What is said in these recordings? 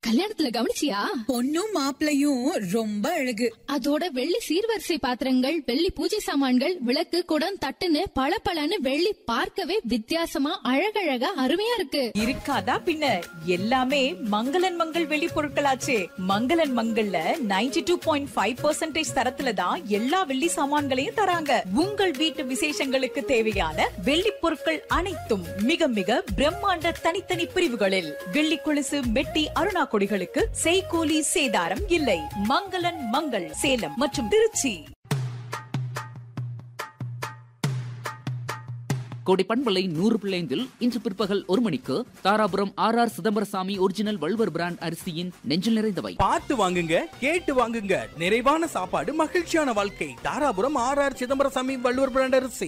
கல்யாணத்துல கவனிச்சியா பொண்ணும் மாப்பிளையும் ரொம்ப அழகு அதோட வெள்ளி சீர்வரிசை பாத்திரங்கள் வெள்ளி பூஜை சாமான்கள் விளக்கு குடம் தட்டுன்னு பளபளன்னு வெள்ளி பார்க்கவே வித்தியாசமா அழகழகா அருமையா இருக்கு இருக்காதா பின்ன எல்லாமே மங்களன் மங்கள் வெளி பொருட்களாச்சே மங்களன் மங்கள்ல 92.5% டூ பாயிண்ட் ஃபைவ் தரத்துல தான் எல்லா வெள்ளி சாமான்களையும் தராங்க உங்கள் வீட்டு விசேஷங்களுக்கு தேவையான வெள்ளி பொருட்கள் அனைத்தும் மிக மிக பிரம்மாண்ட தனித்தனி பிரிவுகளில் வெள்ளி கொலுசு மெட்டி அருணா கொடிகளுக்கு செய்கூலி சேதாரம் இல்லை மங்களன் மங்கள் சேலம் மற்றும் திருச்சி கோடி பண்பலை நூறு பிள்ளைந்தில் இன்று பிற்பகல் ஒரு மணிக்கு Dharapuram R R Chidambarasamy original Valluvar brand அரிசியின் நெஞ்சில் நிறைந்தவை பார்த்து வாங்குங்க கேட்டு வாங்குங்க நிறைவான சாப்பாடு மகிழ்ச்சியான வாழ்க்கை Dharapuram R R Chidambarasamy Valluvar brand அரிசி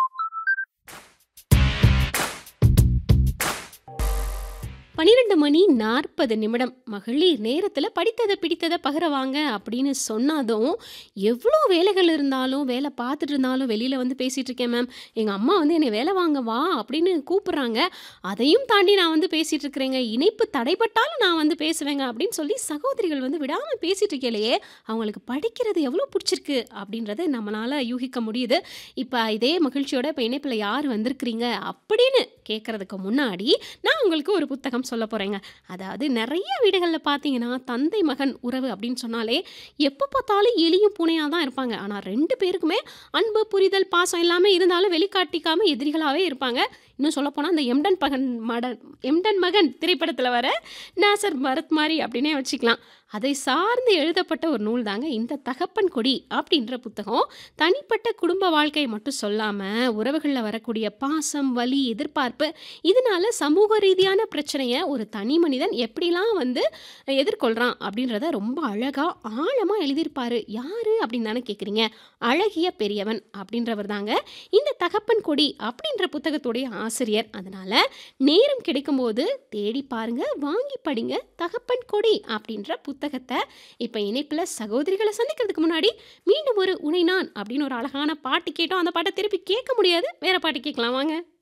பன்னிரெண்டு மணி நாற்பது நிமிடம் மகளிர் நேரத்தில் படித்ததை பிடித்ததை பகிரவாங்க அப்படின்னு சொன்னாதும் எவ்வளோ வேலைகள் இருந்தாலும் வேலை பார்த்துட்டு இருந்தாலும் வெளியில் வந்து பேசிகிட்டு இருக்கேன் மேம் எங்கள் அம்மா வந்து என்னை வேலை வாங்க வா அப்படின்னு கூப்பிட்றாங்க அதையும் தாண்டி நான் வந்து பேசிகிட்டு இருக்கிறேங்க இணைப்பு தடைப்பட்டாலும் நான் வந்து பேசுவேங்க அப்படின்னு சொல்லி சகோதரிகள் வந்து விடாமல் பேசிகிட்டு இருக்கலையே அவங்களுக்கு படிக்கிறது எவ்வளோ பிடிச்சிருக்கு அப்படின்றத நம்மளால் யூகிக்க முடியுது இப்போ இதே மகிழ்ச்சியோட இப்போ இணைப்பில் யார் வந்திருக்கிறீங்க அப்படின்னு கேட்குறதுக்கு முன்னாடி நான் உங்களுக்கு ஒரு புத்தகம் சொல்ல போகிறேங்க அதாவது நிறைய வீடுகளில் பார்த்தீங்கன்னா தந்தை மகன் உறவு அப்படின்னு சொன்னாலே எப்போ பார்த்தாலும் எலியும் பூனையாக தான் இருப்பாங்க ஆனால் ரெண்டு பேருக்குமே அன்பு புரிதல் பாசம் எல்லாமே இருந்தாலும் வெளிக்காட்டிக்காமல் எதிரிகளாகவே இருப்பாங்க இன்னும் சொல்லப்போனால் அந்த எம்டன் மகன் மடன் எம்டன் மகன் திரைப்படத்தில் வர நாசர் பரத் மாதிரி அப்படின்னே வச்சுக்கலாம் அதை சார்ந்து எழுதப்பட்ட ஒரு நூல் தாங்க இந்த தகப்பன் கொடி அப்படின்ற புத்தகம் தனிப்பட்ட குடும்ப வாழ்க்கையை மட்டும் சொல்லாமல் உறவுகளில் வரக்கூடிய பாசம் வலி எதிர்பார்ப்பு இதனால சமூக ரீதியான பிரச்சனையை ஒரு தனி மனிதன் எப்படிலாம் வந்து எதிர்கொள்கிறான் அப்படின்றத ரொம்ப அழகாக ஆழமாக எழுதியிருப்பாரு யாரு அப்படின்னு தானே கேட்குறீங்க அழகிய பெரியவன் அப்படின்றவர் தாங்க இந்த தகப்பன் கொடி அப்படின்ற புத்தகத்துடைய ஆசிரியர் அதனால் நேரம் கிடைக்கும்போது தேடி பாருங்க வாங்கி படிங்க தகப்பன் கொடி அப்படின்ற புத்தகத்தை இப்போ இணைப்பில் சகோதரிகளை சந்திக்கிறதுக்கு முன்னாடி மீண்டும் ஒரு உனை நான் அப்படின்னு ஒரு அழகான பாட்டு கேட்டோம் அந்த பாட்டை திருப்பி கேட்க முடியாது வேற பாட்டு கேட்கலாம் வாங்க